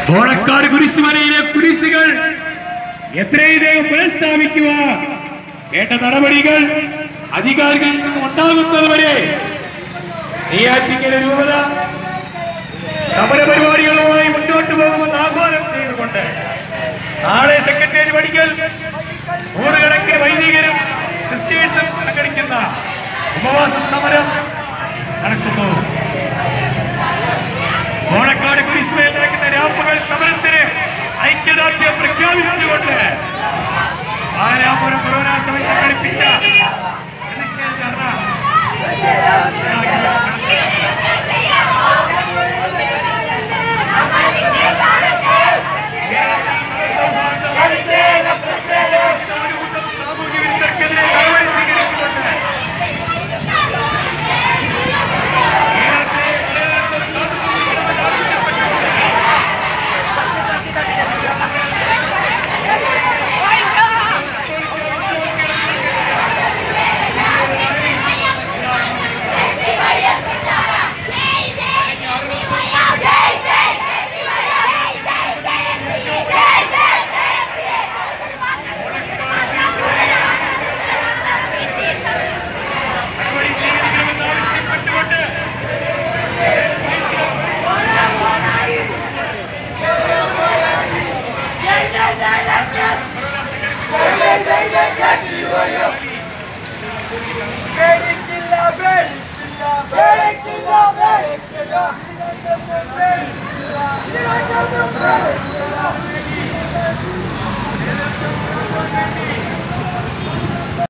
ഓണക്കാട് കുരിശുമലയിലെ കുരിശുകൾ എത്രയും വേഗം പുനഃസ്ഥാപിക്കുക വേണ്ട നടപടികൾ അധികാരികളിൽ നിന്നും ഉണ്ടാകുന്നതുവരെ നെയ്യാറ്റിക്കര രൂപത സമരപരിപാടികളുമായി മുന്നോട്ട് പോകുമെന്ന് ആഹ്വാനം ചെയ്തുകൊണ്ട് നാളെ സെക്രട്ടേറിയറ്റ് പടിക്കൽ നൂറുകണക്കിന് വൈദികരും ക്രിസ്ത്യൻസും സംഘടിക്കുന്ന ഉപവാസ സമരം നടക്കുന്നു ഓണക്കാട് കുരിശുമേൽ നടക്കുന്ന രാപ്പകൽ സമരത്തിന് ഐക്യദാർഢ്യം പ്രഖ്യാപിച്ചുകൊണ്ട് പാലാപുരം കൊറോന സഭ സംഘടിപ്പിച്ച പ്രതിഷേധ ധർണ സാമൂഹ്യ വിരുദ്ധർക്കെതിരെ നടപടി സ്വീകരിച്ചുകൊണ്ട് നടപടി സ്വീകരിക്കണമെന്ന് ആവശ്യപ്പെട്ടുകൊണ്ട് Thank